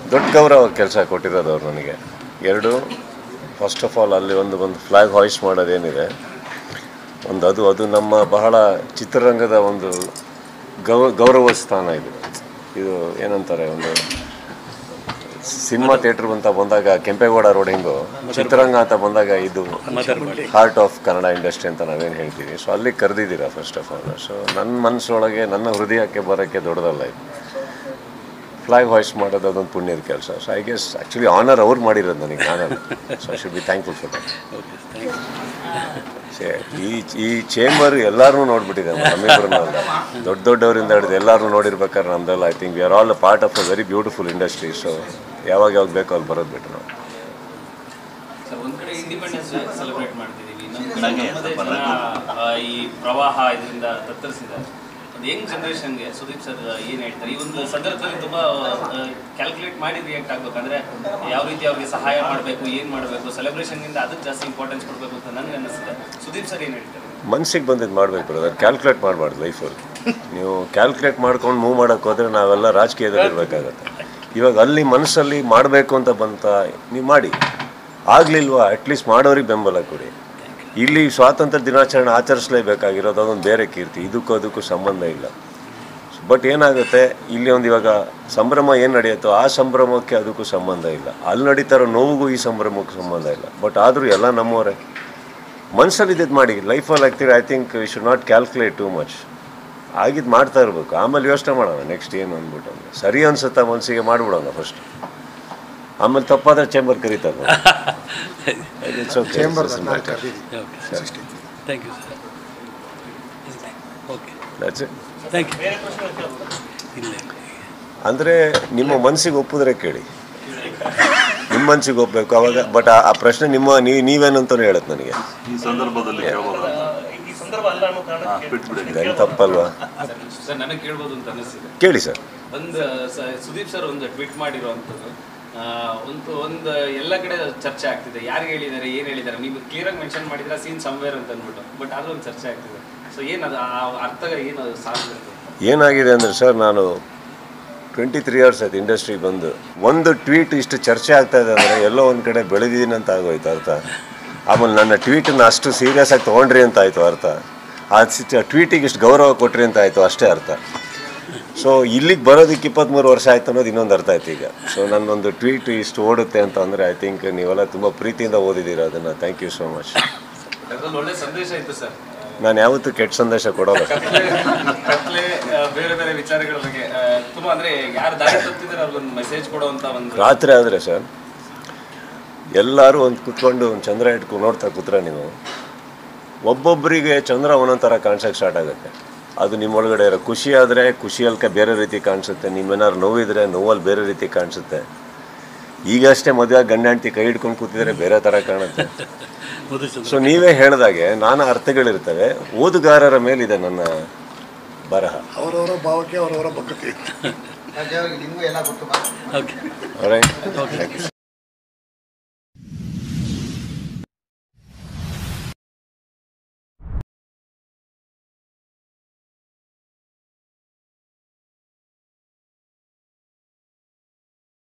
ದೊಡ್ಡ ಗೌರವ ಕೆಲಸ ಕೊಟ್ಟಿರೋದು ಅವ್ರು ನನಗೆ ಎರಡು ಫಸ್ಟ್ ಆಫ್ ಆಲ್ ಅಲ್ಲಿ ಒಂದು ಒಂದು ಫ್ಲ್ಯಾಗ್ ಹಾಯ್ಸ್ಟ್ ಮಾಡೋದೇನಿದೆ ಒಂದು ಅದು ಅದು ನಮ್ಮ ಬಹಳ ಚಿತ್ರರಂಗದ ಒಂದು ಗೌ ಗೌರವ ಸ್ಥಾನ ಇದು ಇದು ಏನಂತಾರೆ ಒಂದು ಸಿನಿಮಾ ಥಿಯೇಟ್ರ್ ಅಂತ ಬಂದಾಗ ಕೆಂಪೇಗೌಡ ರೋಡ್ ಹೆಂಗು ಚಿತ್ರರಂಗ ಅಂತ ಬಂದಾಗ ಇದು ಹಾರ್ಟ್ ಆಫ್ ಕನ್ನಡ ಇಂಡಸ್ಟ್ರಿ ಅಂತ ನಾವೇನು ಹೇಳ್ತೀವಿ ಸೊ ಅಲ್ಲಿ ಕರೆದಿದ್ದೀರಾ ಫಸ್ಟ್ ಆಫ್ ಆಲ್ ಸೊ ನನ್ನ ಮನಸ್ಸೊಳಗೆ ನನ್ನ ಹೃದಯಕ್ಕೆ ಬರೋಕ್ಕೆ ದೊಡ್ಡದಲ್ಲ ಇದು ಫ್ಲಾಗ್ ಹಾಯ್ಸ್ಟ್ ಮಾಡೋದು ಅದೊಂದು ಪುಣ್ಯದ ಕೆಲಸ so I guess actually honour ಅವ್ರು ಮಾಡಿರೋದು ನನಗೆ ನಾನಲ್ಲ so I should be thankful for that ಈ ಈ ಚೇಂಬರ್ ಎಲ್ಲರೂ ನೋಡ್ಬಿಟ್ಟಿದೆ ನಮ್ಮಿಬ್ಬರನ್ನೆಲ್ಲ ದೊಡ್ಡ ದೊಡ್ಡವರಿಂದ ಹಿಡಿದು ಎಲ್ಲರೂ ನೋಡಿರ್ಬೇಕಾದ್ರೆ ನಮ್ದೆಲ್ಲ I think we are all a part of a very beautiful industry so ಯಾವಾಗ ಯಾವಾಗ ಬೇಕೋ ಅಲ್ಲಿ ಬರೋದು ಬಿಟ್ಟು ನಾವು ಸರ್ ಒಂದ್ ಕಡೆ ಇಂಡಿಪೆಂಡೆನ್ಸ್ ಸೆಲೆಬ್ರೇಟ್ ಮಾಡ್ತಿದೀವಿ ಇನ್ನೊಂದ್ ಕಡೆ ನಮ್ಮದೇ ಜನ ಆ, ಈ ಪ್ರವಾಹ ಇದರಿಂದ ತತ್ತರಿಸಿದ್ದಾರೆ ಅದು ಯಂಗ್ ಜನರೇಷನ್ಗೆ ಸುದೀಪ್ ಸರ್ ಏನ್ ಹೇಳ್ತಾರೆ ಈ ಒಂದು ಸಂದರ್ಭದಲ್ಲಿ ತುಂಬಾ ಕ್ಯಾಲ್ಕುಲೇಟ್ ಮಾಡಿ ರಿಯಾಕ್ಟ್ ಆಗ್ಬೇಕಂದ್ರೆ ಯಾವ ರೀತಿ ಅವ್ರಿಗೆ ಸಹಾಯ ಮಾಡಬೇಕು ಏನ್ ಮಾಡಬೇಕು ಸೆಲೆಬ್ರೇಷನ್ ಇಂದ ಅದಕ್ಕೆ ಜಾಸ್ತಿ ಇಂಪಾರ್ಟೆನ್ಸ್ ಕೊಡಬೇಕು ಅಂತ ನನಗೆ ಅನ್ನಿಸ್ತದೆ ಸುದೀಪ್ ಸರ್ ಏನ್ ಹೇಳ್ತಾರೆ ಮನ್ಸಿಗೆ ಬಂದಿದ್ದು ಮಾಡ್ಬೇಕು ಬ್ರದರ್ ಕ್ಯಾಲ್ಕುಲೇಟ್ ಮಾಡಬಾರ್ದು ಲೈಫಲ್ಲಿ ನೀವು ಕ್ಯಾಲ್ಕುಲೇಟ್ ಮಾಡ್ಕೊಂಡು ಮೂವ್ ಮಾಡೋಕೆ ಹೋದರೆ ನಾವೆಲ್ಲ ರಾಜಕೀಯದಲ್ಲಿ ಇರಬೇಕಾಗತ್ತೆ ಇವಾಗ ಅಲ್ಲಿ ಮನಸ್ಸಲ್ಲಿ ಮಾಡಬೇಕು ಅಂತ ಬಂತ ನೀವು ಮಾಡಿ ಆಗಲಿಲ್ವಾ ಅಟ್ಲೀಸ್ಟ್ ಮಾಡೋರಿಗೆ ಬೆಂಬಲ ಕೊಡಿ ಇಲ್ಲಿ ಸ್ವಾತಂತ್ರ್ಯ ದಿನಾಚರಣೆ ಆಚರಿಸಲೇಬೇಕಾಗಿರೋದು ಅದೊಂದು ಬೇರೆ ಕೀರ್ತಿ ಇದಕ್ಕೂ ಅದಕ್ಕೂ ಸಂಬಂಧ ಇಲ್ಲ ಬಟ್ ಏನಾಗುತ್ತೆ ಇಲ್ಲಿ ಒಂದು ಇವಾಗ ಸಂಭ್ರಮ ಏನು ನಡೆಯುತ್ತೋ ಆ ಸಂಭ್ರಮಕ್ಕೆ ಅದಕ್ಕೂ ಸಂಬಂಧ ಇಲ್ಲ ಅಲ್ಲಿ ನಡೀತಾ ಇರೋ ನೋವಿಗೂ ಈ ಸಂಭ್ರಮಕ್ಕೂ ಸಂಬಂಧ ಇಲ್ಲ ಬಟ್ ಆದರೂ ಎಲ್ಲ ನಮ್ಮವರೇ ಮನ್ಸಲ್ಲಿ ಇದ್ದಿದ್ದು ಮಾಡಿ ಲೈಫಲ್ಲಿ ಆಗ್ತೀರಿ I think we should not calculate too much ಆಗಿದ್ದು ಮಾಡ್ತಾ ಇರಬೇಕು ಆಮೇಲೆ ಯೋಚನೆ ಮಾಡೋಣ ನೆಕ್ಸ್ಟ್ ಏನು ಅಂದ್ಬಿಟ್ಟು ಅಂದ್ರೆ ಸರಿ ಅನ್ಸುತ್ತಾ ಮನಸ್ಸಿಗೆ ಮಾಡಿಬಿಡೋಣ ಫಸ್ಟ್ ಆಮೇಲೆ ತಪ್ಪಾದ್ರೆ ಚೇಂಬರ್ ಕರೀತಾರೆ chamber thank you sir okay thank you ಇಲ್ಲ ಅಂದರೆ ನಿಮ್ಮ ಮನಸ್ಸಿಗೆ ಒಪ್ಪಿದ್ರೆ ಕೇಳಿ ನಿಮ್ಮ ಮನಸ್ಸಿಗೆ ಒಪ್ಪಬೇಕು ಅವಾಗ ಬಟ್ ಆ ಪ್ರಶ್ನೆ ನಿಮ್ಮ ನೀವು ನೀವೇನಂತಾನೆ ಹೇಳುತ್ತೆ ನನಗೆ ಈ ಸಂದರ್ಭದಲ್ಲಿ ಕೇಳ್ಬೋದು ಈ ಸಂದರ್ಭ ಅಲ್ಲ ಅನ್ನೋ ಕಾರಣಕ್ಕೆ ಬಿಟ್ಬಿಡಿ ಇದೇನು ತಪ್ಪಲ್ವಾ ಸರ್ ನನಗೆ ಕೇಳ್ಬೋದು ಅಂತ ಅನಿಸ್ತಿದೆ ಕೇಳಿ ಸರ್ ಒಂದು ಸ- ಸುದೀಪ್ ಸರ್ ಒಂದು ಟ್ವೀಟ್ ಮಾಡಿರುವಂಥದ್ದು ಆ, ಒಂದು ಒಂದು ಎಲ್ಲ ಕಡೆ ಚರ್ಚೆ ಆಗ್ತಿದೆ ಯಾರು ಹೇಳಿದ್ದಾರೆ ಏನು ಹೇಳಿದ್ದಾರೆ ನೀವು ಕ್ಲಿಯರ್ ಆಗಿ ಮೆನ್ಷನ್ ಮಾಡಿದ್ರೆ ಸೀನ್ ಸಮ್ವೇರ್ ಅಂತ ಅಂದ್ಬಿಟ್ಟು ಬಟ್ ಆದ್ರೂ ಒಂದು ಚರ್ಚೆ ಆಗ್ತಿದೆ ಸೊ ಏನದು ಆ ಅರ್ಥ ಏನು ಅದು ಸಾಧ್ಯ ಏನಾಗಿದೆ ಅಂದರೆ ಸರ್ ನಾನು ಟ್ವೆಂಟಿ ತ್ರೀ ಇಯರ್ಸ್ ಆಯ್ತು ಇಂಡಸ್ಟ್ರಿ ಬಂದು ಒಂದು ಟ್ವೀಟ್ ಇಷ್ಟು ಚರ್ಚೆ ಆಗ್ತಾ ಇದೆ ಅಂದರೆ ಎಲ್ಲೋ ಒಂದು ಕಡೆ ಬೆಳೆದಿದ್ದೀನಿ ಅಂತ ಆಗೋಯ್ತು ಅರ್ಥ ಆಮೇಲೆ ನನ್ನ ಟ್ವೀಟನ್ನು ಅಷ್ಟು ಸೀರಿಯಸ್ ಆಗಿ ತೊಗೊಂಡ್ರಿ ಅಂತ ಆಯಿತು ಅರ್ಥ ಆ ಟ್ವೀಟಿಗೆ ಇಷ್ಟು ಗೌರವ ಕೊಟ್ರಿ ಅಂತ ಆಯಿತು ಅಷ್ಟೇ ಅರ್ಥ ಸೊ ಇಲ್ಲಿಗೆ ಬರೋದಕ್ಕೆ ಇಪ್ಪತ್ತ್ಮೂರು ವರ್ಷ ಆಯ್ತು ಅನ್ನೋದು ಇನ್ನೊಂದು ಅರ್ಥ ಆಯ್ತು ಈಗ ಸೊ ನನ್ನೊಂದು ಟ್ವೀಟ್ ಇಷ್ಟು ಓಡುತ್ತೆ ಅಂತ ಅಂದರೆ ಐ ಥಿಂಕ್ ನೀವೆಲ್ಲ ತುಂಬ ಪ್ರೀತಿಯಿಂದ ಓದಿದ್ದೀರ ಅದನ್ನು ಥ್ಯಾಂಕ್ ಯು ಸೋ ಮಚ್ ಅದ್ರಲ್ಲಿ ಒಳ್ಳೆ ಸಂದೇಶ ಇತ್ತು ಸರ್ ನಾನು ಯಾವತ್ತೂ ಕೆಟ್ಟ ಸಂದೇಶ ಕೊಡೋಲ್ಲ ಕತ್ಲೆ ಕತ್ಲೆ ಆ, ಬೇರೆ ಬೇರೆ ವಿಚಾರಗಳ ಬಗ್ಗೆ ಆ, ತುಂಬಾ ಅಂದ್ರೆ ಯಾರು ದಾರಿ ತಪ್ಪಿದ್ರೆ ಅವ್ರಿಗೊಂದು ಮೆಸೇಜ್ ಕೊಡುವಂತ ಒಂದು ರಾತ್ರಿ ಆದರೆ ಸರ್ ಎಲ್ಲರೂ ಒಂದು ಕುತ್ಕೊಂಡು ಒಂದು ಚಂದ್ರ ಇಟ್ಕೊಂಡು ನೋಡ್ತಾ ಕೂತ್ರೆ ನೀವು ಒಬ್ಬೊಬ್ಬರಿಗೆ ಚಂದ್ರ ಒಂದೊಂದು ಥರ ಕಾಣಿಸೋಕೆ ಸ್ಟಾರ್ಟ್ ಆಗುತ್ತೆ ಅದು ನಿಮ್ಮೊಳಗಡೆ ಇರೋ ಖುಷಿ ಆದರೆ ಖುಷಿಯಲ್ಲಿ ಬೇರೆ ರೀತಿ ಕಾಣಿಸುತ್ತೆ ನಿಮ್ಮೇನಾದ್ರು ನೋವಿದ್ರೆ ನೋವಲ್ಲಿ ಬೇರೆ ರೀತಿ ಕಾಣಿಸುತ್ತೆ ಈಗಷ್ಟೇ ಮದುವೆ ಗಂಡ ಹೆಂಡ್ತಿ ಕೈ ಹಿಡ್ಕೊಂಡು ಕೂತಿದ್ರೆ ಬೇರೆ ಥರ ಕಾಣುತ್ತೆ ಮಧುಚಂದ್ರ ಸೊ ನೀವೇ ಹೇಳ್ದಾಗೆ ನಾನಾ ಅರ್ಥಗಳಿರ್ತವೆ ಓದುಗಾರರ ಮೇಲಿದೆ ನನ್ನ ಬರಹ ಅವರವರ ಭಾವಕ್ಕೆ ಅವರವರ ಬಗ್ಗತೆ ಓಕೆ Alright?